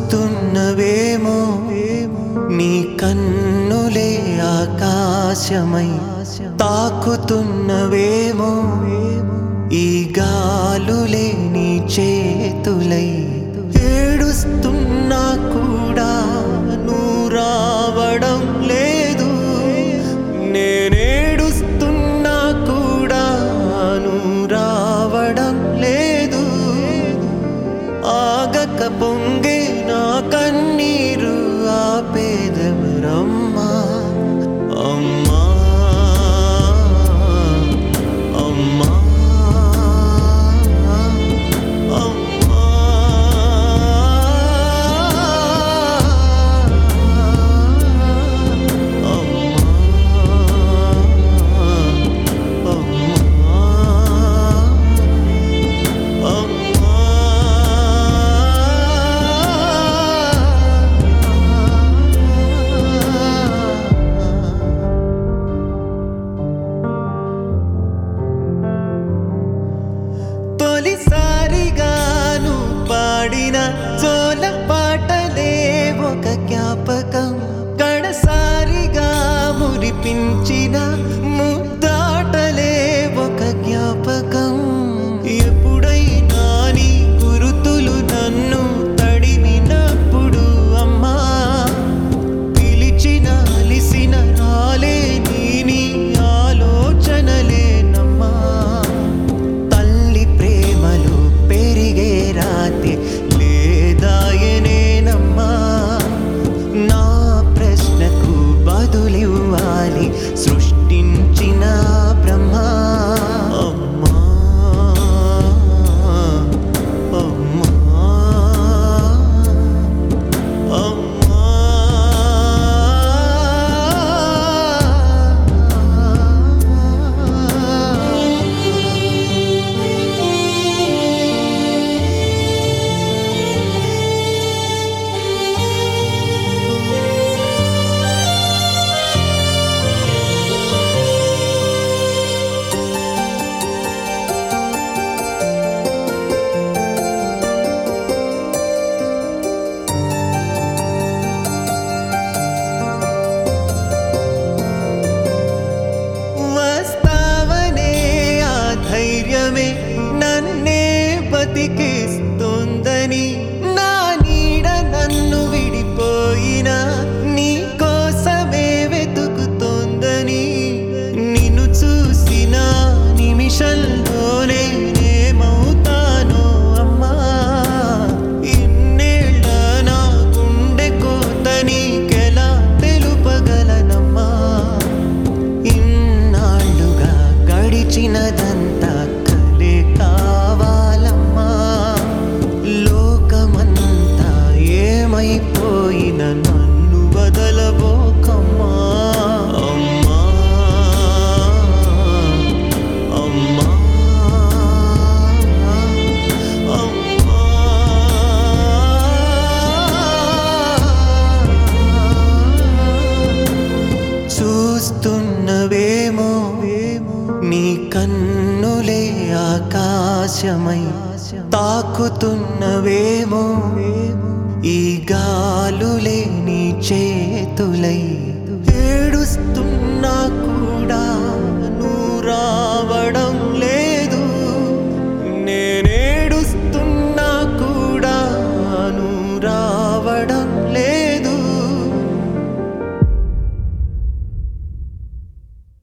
చూస్తున్నవేమో నీ కన్నులే ఆకాశమై తాకుతున్నవేమో ఈ గాలులే నీ చేతులై ఏడుస్తున్నా కూడా నువ్వు రావడం లేదు నేనేడుస్తున్నా కూడా నువ్వు రావడం లేదు ఆగక పొంగే నా కన్నీరు ఆపేదెవరమ్మా అమ్మా అమ్మా అమ్మా తొలిసారిగాను పాడిన జోల పాటలే ఒక జ్ఞాపకం కడసారిగా మురిపించిన ముద్దాటలే ఒక జ్ఞాపకం ఎప్పుడైనా నీ గురుతులు నన్ను తడిమినప్పుడు అమ్మా పిలిచిన అలిసిన రాలే నీ నీ ఆలోచనలేనమ్మా తల్లి ప్రేమలో పెరిగే రాతి లేదాయనేనమ్మా నా ప్రశ్నకు బదులివ్వాలి సృష్టించిన బ్రహ్మ అమ్మా అమ్మా అమ్మా వస్తావనే ఆ ధైర్యమే నన్నే బతికిస్తుందని నా నీడ నన్ను విడిపోయినా నీ కోసమే వెతుకుతోందని నిన్ను చూసిన నిమిషంలోనే నేమవుతానో అమ్మా ఇన్నేళ్ళ నా గుండె కోత నీకెలా తెలుపగలనమ్మా ఇన్నాళ్ళుగా గడిచినదంతా కలే కావాలమ్మా లోకమంతా ఏమైపోయిన నన్ను వదలబోకమ్మా అమ్మా అమ్మా అమ్మా చూస్తున్నవేమో నీ కన్నులే ఆకాశమై తాకుతున్నవేమో ఈ గాలులే నీ చేతులై